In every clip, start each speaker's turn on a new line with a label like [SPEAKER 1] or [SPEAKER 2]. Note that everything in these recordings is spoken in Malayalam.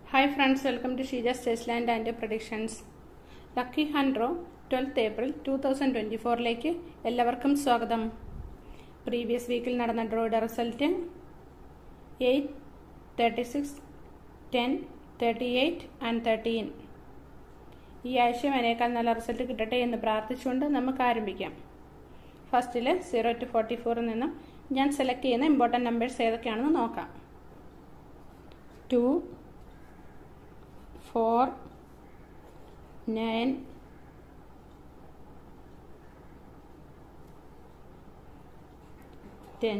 [SPEAKER 1] hi friends welcome to Sheeja സ്റ്റേസ്ലാൻഡ് and predictions lucky hundred twelfth April two thousand twenty ഫോറിലേക്ക് എല്ലാവർക്കും സ്വാഗതം പ്രീവിയസ് വീക്കിൽ നടന്ന ഡ്രോയുടെ result eight thirty six ten thirty eight and thirteen ഈ ആഴ്ചയും അതിനേക്കാൾ നല്ല റിസൾട്ട് കിട്ടട്ടെ എന്ന് പ്രാർത്ഥിച്ചുകൊണ്ട് നമുക്ക് ആരംഭിക്കാം ഫസ്റ്റിൽ സീറോ ടു ഫോർട്ടി ഫോറിൽ നിന്നും ഞാൻ സെലക്ട് ചെയ്യുന്ന ഇമ്പോർട്ടൻറ്റ് നമ്പേഴ്സ് ഏതൊക്കെയാണെന്ന് നോക്കാം two four nine ten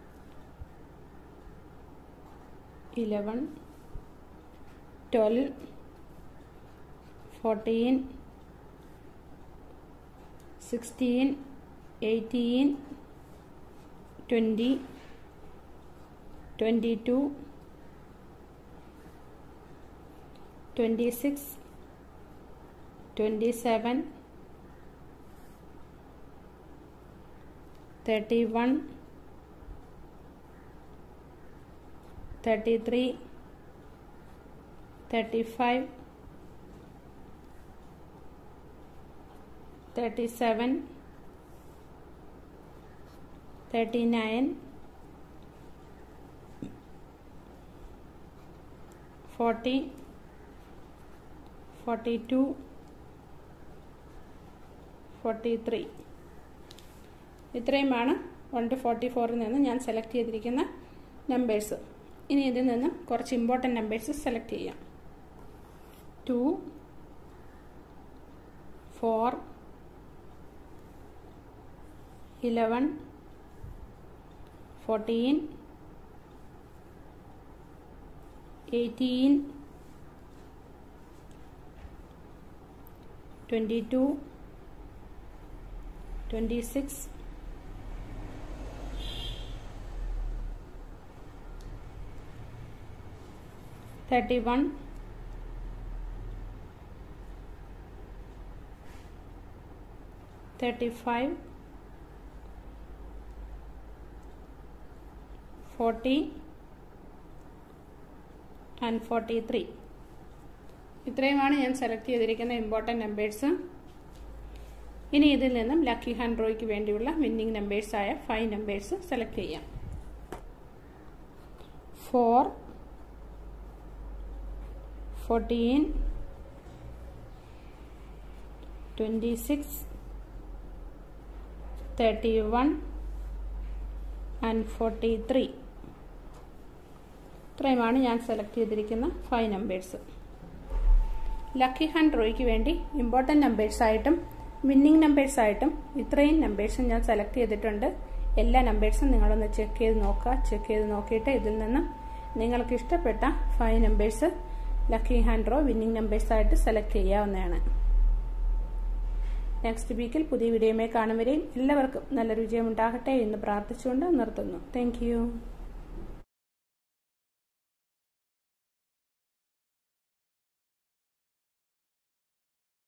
[SPEAKER 1] eleven twelve fourteen sixteen eighteen twenty twenty two twenty six twenty seven thirty one thirty three thirty five thirty seven thirty nine forty forty two forty three ഇത്രയുമാണ് വൺ ടു ഫോർട്ടി ഫോറിൽ നിന്ന് ഞാൻ സെലക്ട് ചെയ്തിരിക്കുന്ന നമ്പേഴ്സ് ഇനി ഇതിൽ നിന്ന് കുറച്ച് ഇമ്പോർട്ടൻ്റ് നമ്പേഴ്സ് സെലക്ട് ചെയ്യാം two four eleven fourteen eighteen twenty two twenty six thirty one thirty five forty and forty three ഇത്രയുമാണ് ഞാൻ സെലക്ട് ചെയ്തിരിക്കുന്ന ഇമ്പോർട്ടൻറ്റ് നമ്പേഴ്സ് ഇനി ഇതിൽ നിന്നും ലക്കി ഹൺഡ്രോയ്ക്ക് വേണ്ടിയുള്ള വിന്നിംഗ് നമ്പേഴ്സായ ഫൈവ് നമ്പേഴ്സ് സെലക്ട് ചെയ്യാം four fourteen twenty six thirty one and forty three ഇത്രയുമാണ് ഞാൻ സെലക്ട് ചെയ്തിരിക്കുന്ന ഫൈവ് നമ്പേഴ്സ് ലക്കി ഹൺഡ്രോയ്ക്ക് വേണ്ടി ഇമ്പോർട്ടൻറ്റ് നമ്പേഴ്സായിട്ടും വിന്നിംഗ് നമ്പേഴ്സായിട്ടും ഇത്രയും നമ്പേഴ്സും ഞാൻ സെലക്ട് ചെയ്തിട്ടുണ്ട് എല്ലാ നമ്പേഴ്സും നിങ്ങളൊന്ന് ചെക്ക് ചെയ്ത് നോക്കുക ചെക്ക് ചെയ്ത് നോക്കിയിട്ട് ഇതിൽ നിന്ന് നിങ്ങൾക്ക് ഇഷ്ടപ്പെട്ട five numbers lucky hundred winning നമ്പേഴ്സായിട്ട് സെലക്ട് ചെയ്യാവുന്നതാണ് നെക്സ്റ്റ് വീക്കിൽ പുതിയ വീഡിയോയുമായി കാണും വരെയും എല്ലാവർക്കും നല്ലൊരു വിജയമുണ്ടാകട്ടെ എന്ന് പ്രാർത്ഥിച്ചുകൊണ്ട് നിർത്തുന്നു താങ്ക്